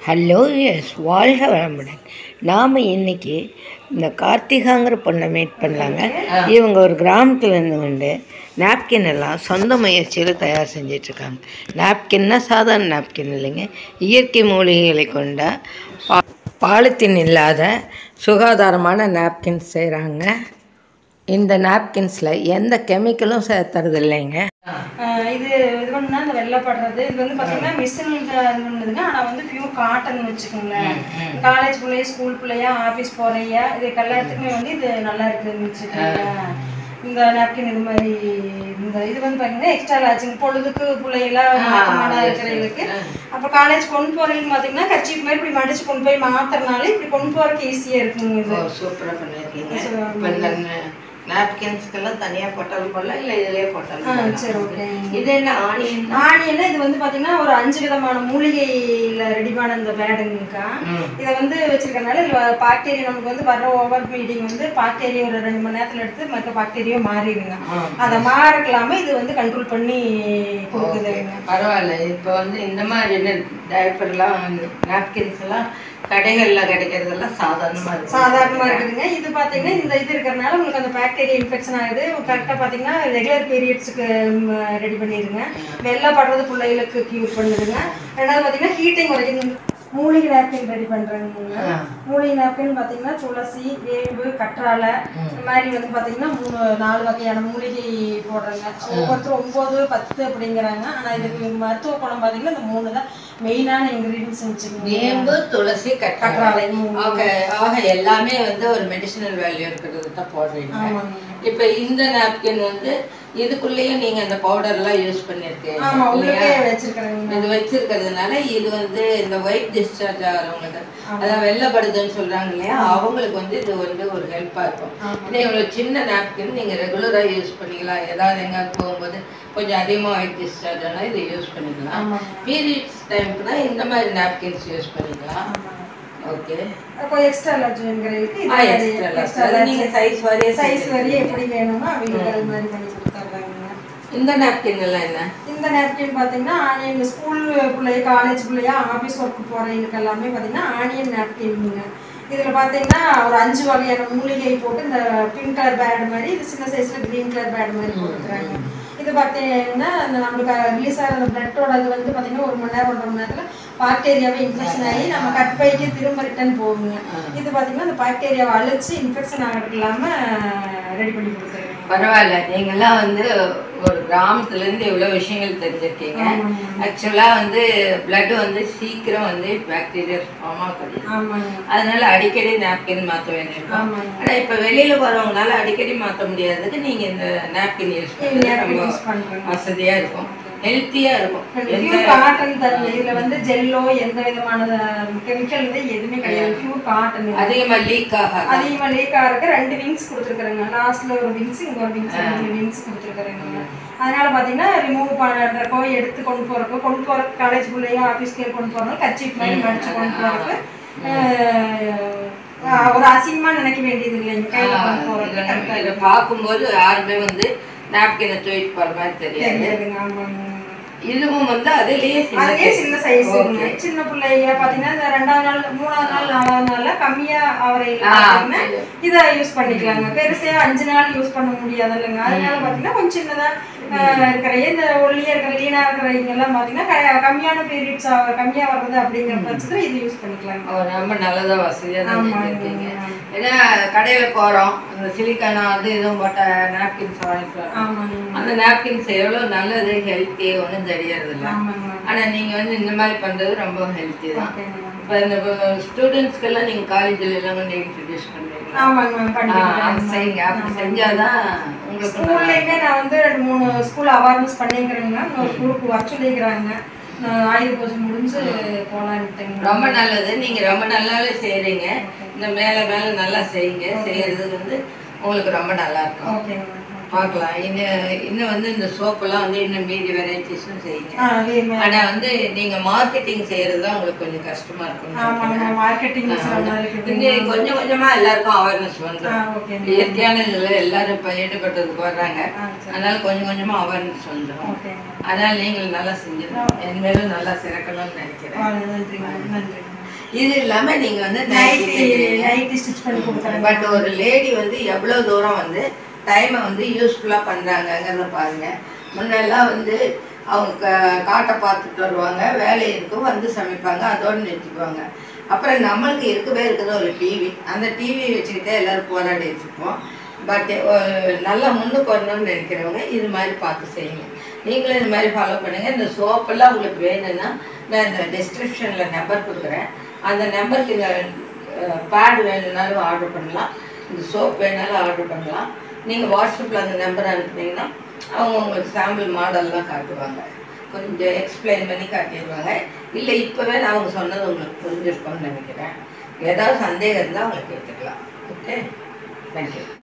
Hello yes வாழ்க வளமுடன் நாம் இன்னைக்கு இந்த கார்த்திகாங்கிற பொண்ணை மீட் பண்ணலாங்க இவங்க ஒரு கிராமத்தில் இருந்து கொண்டு நாப்கின் எல்லாம் சொந்த முயற்சியில் தயார் செஞ்சிட்ருக்காங்க நாப்கின்னா சாதாரண நாப்கின் இல்லைங்க இயற்கை மூலிகைகளை கொண்ட பா பாலித்தீன் இல்லாத சுகாதாரமான நாப்கின் செய்கிறாங்க இந்த நாப்கின்ஸில் எந்த கெமிக்கலும் சேர்த்துறது இல்லைங்க ஆஹ் இது இது பண்ணா இந்த வெள்ளைப்படுறது இது வந்து பார்த்தீங்கன்னா மிஷின் இது பண்ணுதுங்க ஆனால் வந்து பியூர் காட்டன் வச்சுக்கோங்களேன் காலேஜ் பிள்ளைய ஸ்கூல் பிள்ளையா ஆஃபீஸ் போறையா இதுக்கு எல்லாத்துக்குமே வந்து இது நல்லா இருக்குதுன்னு வச்சுக்கோங்களேன் இந்த நாப்கின் இது மாதிரி இந்த இது வந்து பார்த்தீங்கன்னா எக்ஸ்ட்ரா லாச்சிங் பொழுதுக்கு பிள்ளைகளாம் மாற்றமான இருக்கிறவங்களுக்கு அப்புறம் காலேஜ் கொண்டு போகிறவங்களுக்கு பார்த்தீங்கன்னா கட்சிக்கு மாதிரி இப்படி மடிச்சு கொண்டு போய் மாத்துறதுனால இப்படி கொண்டு போகிறதுக்கு ஈஸியாக இருக்குங்க இது சூப்பராக பண்ணியிருக்கீங்க இப்போ இந்த நாப்கின்ஸ்க்கெல்லாம் தனியாக பொட்டல் போடலாம் இல்லை இதிலே பொட்டல் ஆ சரி ஓகே இது என்ன ஆனியன் ஆனியன் இது வந்து பாத்தீங்கன்னா ஒரு அஞ்சு விதமான மூலிகையில ரெடி பண்ண இந்த பேடுங்கக்கா இதை வந்து வச்சிருக்கனால இதுல பாக்டீரியா நமக்கு வந்து வர்ற ஓவர் ப்ளீடிங் வந்து பாக்டீரியா ஒரு ரெண்டு மணி நேரத்துல எடுத்து மற்ற பாக்டீரியா மாறிடுங்க அதை மாறக்கலாம இது வந்து கண்ட்ரோல் பண்ணி கொடுக்குதுங்க பரவாயில்ல இப்போ வந்து இந்த மாதிரி டைப்பர்லாம் நாப்கின்ஸ் எல்லாம் கடைகளில் கிடைக்கிறதெல்லாம் சாதாரணமாக இருக்கும் சாதாரணமா இருக்குதுங்க இது பாத்தீங்கன்னா இந்த இது இருக்கிறனால உங்களுக்கு அந்த பாக்டீரியா இன்ஃபெக்ஷன் ஆகுது கரெக்டா பாத்தீங்கன்னா ரெகுலர் பீரியட்ஸுக்கு ரெடி பண்ணிடுங்க வெள்ளை படுறது பிள்ளைகளுக்கு கியூர் பண்ணுதுங்க ரெண்டாவது பாத்தீங்கன்னா ஹீட்டிங் வரைக்கும் மூலிகை நாப்கின் ரெடி பண்றாங்க மூலிகை நாப்கின் பாத்தீங்கன்னா துளசி வேம்பு கற்றாழை இந்த மாதிரி வந்து பாத்தீங்கன்னா மூணு நாலு வகையான மூலிகை போடுறாங்க ஒவ்வொருத்தரும் ஒன்பது பத்து அப்படிங்கிறாங்க ஆனா இதுக்கு மருத்துவ குணம் பாத்தீங்கன்னா இந்த மூணு தான் மெயினான இன்கிரீடியன்ஸ் வச்சுக்கோங்க வேம்பு துளசி கற்றாழை கற்றாழை மூணு. ஆக ஆக எல்லாமே வந்து ஒரு மெடிசினல் வேல்யூ இருக்கிறது தான் போடுறீங்க ஆமாங்க. இப்போ இந்த நாப்கின் வந்து இதுக்குள்ளேயும் நீங்க அந்த பவுடர்லாம் யூஸ் பண்ணியிருக்கீங்க ஆமா உள்ளே இல்லையா? வச்சிருக்கிறேங்க இது வச்சிருக்கிறதுனால இது வந்து இந்த ஒயிட் டிஸ்சார்ஜ் ஆகிறவங்களுக்கு அதான் வெள்ளப்படுதுன்னு சொல்றாங்க இல்லையா அவங்களுக்கு வந்து இது வந்து ஒரு ஹெல்ப்பா இருக்கும் இதே இவ்வளவு சின்ன நாப்கின் நீங்க ரெகுலரா யூஸ் பண்ணிக்கலாம் ஏதாவது எங்காவது போகும்போது கொஞ்சம் அதிகமா ஒயிட் டிஸ்சார்ஜ் ஆனால் இதை யூஸ் பண்ணிக்கலாம் ஆமாங்க. பீரியட்ஸ் டைம்க்கு தான் இந்த மாதிரி நாப்கின்ஸ் யூஸ் பண்ணிக்கலாம் ஓகே கொஞ்சம் எக்ஸ்ட்ரா லார்ஜ் வேணுங்கிறதுக்கு ஆ எக்ஸ்ட்ரா நீங்க சைஸ் வரைய சைஸ் வரைய எப்படி வேணுமோ அவங்களுக்கு அது மாதிரி பண்ணி கொடுத்துட்றாங்க இந்த நாப்கின் எல்லாம் என்ன இந்த நாப்கின் பார்த்தீங்கன்னா ஆனியன் ஸ்கூல் பிள்ளைய காலேஜ் பிள்ளையா ஆஃபீஸ் ஒர்க் போகிறவங்களுக்கு எல்லாமே பார்த்தீங்கன்னா ஆனியன் நாப்கின்ங்க இதில் பார்த்தீங்கன்னா ஒரு அஞ்சு வகையான மூலிகை போட்டு இந்த பிங்க் கலர் பேட் மாதிரி இது சின்ன சைஸில் க்ரீன் கலர் பேட் மாதிரி போட்டுக்கிறாங்க இது பார்த்தீங்கன்னா இந்த நம்மளுக்கு ரிலீஸ் ஆகிற அந்த பிளட்டோட இது வந்து பார்த்தீங்கன்னா ஒரு மணி நேரம் ஒன்றரை மணி நேரத்தில் பாக்டீரியாவே இன்ஃபெக்ஷன் ஆகி நம்ம கற்பைக்கு திரும்ப ரிட்டர்ன் போகுங்க இது பார்த்தீங்கன்னா அந்த பாக்டீரியாவை அழிச்சு இன்ஃபெக்ஷன் ஆகிறது இல்லாமல் ரெடி பண்ணி கொடுத்துருங்க பரவாயில்ல நீங்கெல்லாம் வந்து ஒரு கிராமத்துல இருந்து இவ்வளவு விஷயங்கள் தெரிஞ்சிருக்கீங்க ஆக்சுவலா வந்து பிளட் வந்து சீக்கிரம் வந்து பாக்டீரியா ஃபார்ம் ஆகுது ஆமாங்க அதனால அடிக்கடி நாப்கின் மாத்த வேண்டியிருக்கும் ஆமாங்க. ஆனா இப்ப வெளியில போறவங்களால அடிக்கடி மாத்த முடியாததுக்கு நீங்க இந்த நாப்கின் யூஸ் பண்ணி napkin ரொம்ப use பண்றேங்க. வசதியா இருக்கும் ஹெல்த்தியா இருக்கும் எந்த பியூர் காட்டன் தன்மை இதுல வந்து ஜெல்லோ எந்த விதமான கெமிக்கல் இது எதுவுமே கிடையாது பியூர் காட்டன் அதிகமா லீக் ஆகாது அதிகமா லீக் ஆகிறதுக்கு ரெண்டு விங்ஸ் கொடுத்துருக்குறேங்க லாஸ்ட்ல ஒரு விங்ஸ் இங்க ஒரு விங்ஸ் ரெண்டு விங்ஸ் கொடுத்துருக்குறேங்க அதனால பாத்தீங்கன்னா ரிமூவ் பண்றக்கோ எடுத்து கொண்டு போறக்கோ கொண்டு போற காலேஜ் பிள்ளையோ ஆஃபீஸ்க்கு கொண்டு போறோம் கட்சி மாதிரி மடிச்சு கொண்டு போறதுக்கு ஆஹ், ஒரு அசிங்கமா நினைக்க வேண்டியது இல்லைங்க கையில கொண்டு போறதுக்கு இதை இதை பார்க்கும்போது யாருமே வந்து நாப்கினை தூக்கிட்டு போற மாதிரி தெரியாது தெரியாதுங்க ஆமாங்க இதுவும் வந்து அதுலயே சின்ன அதுலயே size. சின்ன சைஸ் Okay. சின்ன பிள்ளைங்க பாத்தீங்கன்னா இந்த ரெண்டாவது நாள் மூணாவது நாள் நாலாவது நாள்ல கம்மியா அவரையில ஆ, பாத்தீங்கன்னா சரி. இதை யூஸ் பண்ணிக்கலாங்க பெருசா அஞ்சு நாள் யூஸ் பண்ண முடியாது இல்லைங்க அதனால பாத்தீங்கன்னா கொஞ்சம் சின்னதா ஆஹ், இருக்கிற இந்த ஒல்லியா இருக்கிற லீனா இருக்கிறவங்க எல்லாம் பாத்தீங்கன்னா க- கம்மியான பீரியட்ஸ் கம்மியா வர்றது அப்படிங்கிற பட்சத்துல இது யூஸ் பண்ணிக்கலாங்க அவர் ரொம்ப நல்லதா வசதியா தான் ஆமாங்க. செஞ்சிருக்கீங்க ஏன்னா கடையில போறோம் அந்த சிலிக்கானா அது இதுவும் போட்ட நாப்கின்ஸ் வாங்கிட்டு வரோம் ஆமாங்க அந்த நாப்கின்ஸ் எவ்வளவு நல்லது ஹெல்த்தி ஒன்றும் தெரியறது இல்லை ஆமாங்க ஆனா நீங்க வந்து இந்த மாதிரி பண்றது ரொம்ப ஹெல்த்தி தான் ஓகேங்க. இப்போ இந்த ஸ்டூடெண்ட்ஸ்க்கெல்லாம் நீங்க காலேஜ்ல எல்லாம் வந்து இன்ட்ரடியூஸ் பண்ணுவீங்களா ஆமாங்க ஆ, கண்டிப்பா அது செய்யுங்க அப்படி செஞ்சாதான் உங்களுக்கு நல்லா ஸ்கூல்லையுமே நான் வந்து ரெண்டு மூணு ஸ்கூல் அவேர்னஸ் பண்ணிக்கிறேங்க இன்னொரு ஸ்கூலுக்கு வர சொல்லிக்கிறாங்க நான் ஆயுத பூஜை முடிஞ்சு போலான்ட்டுங்க ரொம்ப நல்லது நீங்க ரொம்ப நல்லாவே செய்றீங்க இந்த மேல மேல நல்லா செய்யுங்க செய்யறது வந்து உங்களுக்கு ரொம்ப நல்லா இருக்கும் ஓகேங்க பார்க்கலாம் இன்னும் இன்னும் வந்து இந்த சோப்பெல்லாம் வந்து இன்னும் மீதி வெரைட்டிஸும் செய்யுங்க ஆ அதே ஆனா வந்து நீங்க மார்க்கெட்டிங் செய்யறது தான் உங்களுக்கு கொஞ்சம் கஷ்டமா இருக்கும் ஆமாங்க மார்க்கெட்டிங் இருக்குது இன்னும் கொஞ்சம் கொஞ்சமா எல்லாருக்கும் அவேர்னஸ் ஆ வந்துடும் ஓகே இயற்கையான இதுல எல்லாரும் இப்ப ஈடுபட்டதுக்கு வர்றாங்க ஆ சரி அதனால கொஞ்சம் கொஞ்சமா அவேர்னஸ் வந்துடும் ஓகேங்க அதனால நீங்கள் நல்லா செஞ்சிடும் என் மேலும் நல்லா சிறக்கணும்னு நினைக்கிறேன் ஆ நன்றிங்க நன்றிங்க இது இல்லாம நீங்க வந்து நைட்டி நைட்டி ஸ்டிச் பண்ணி கொடுக்குறேன் பட் ஒரு லேடி வந்து எவ்வளவு தூரம் வந்து டைமை வந்து யூஸ்ஃபுல்லா பண்றாங்கங்கிறத பாருங்க முன்னெல்லாம் வந்து அவங்க க- காட்டை பார்த்துட்டு வருவாங்க வேலை இருக்கும் வந்து சமைப்பாங்க அதோடு நிறுத்திக்குவாங்க அப்புறம் நம்மளுக்கு இருக்கவே இருக்குது ஒரு டிவி அந்த டிவி வச்சுக்கிட்டே எல்லாரும் போராடிட்டு இருப்போம் பட் நல்லா முன்னுக்கு வரணும்னு நினைக்கிறவங்க இது மாதிரி பார்த்து செய்யுங்க நீங்களும் இது மாதிரி ஃபாலோ பண்ணுங்க இந்த சோப்பெல்லாம் உங்களுக்கு வேணும்னா நான் இந்த டிஸ்கிரிப்ஷனில் நம்பர் கொடுக்குறேன் அந்த நம்பருக்கு இந்த பேட் வேணும்னாலும் ஆர்டர் பண்ணலாம் இந்த சோப் வேணாலும் ஆர்டர் பண்ணலாம் நீங்கள் வாட்ஸ்அப்பில் அந்த நம்பர் அனுப்புனீங்கன்னா அவங்க உங்களுக்கு சாம்பிள் மாடல்லாம் காட்டுவாங்க கொஞ்சம் எக்ஸ்பிளைன் பண்ணி காட்டிடுவாங்க இல்லை இப்போவே நான் அவங்க சொன்னது உங்களுக்கு புரிஞ்சிருக்கும்னு நினைக்கிறேன் ஏதாவது சந்தேகம் இருந்தால் அவங்க கேட்டுக்கலாம் ஓகே தேங்க்யூ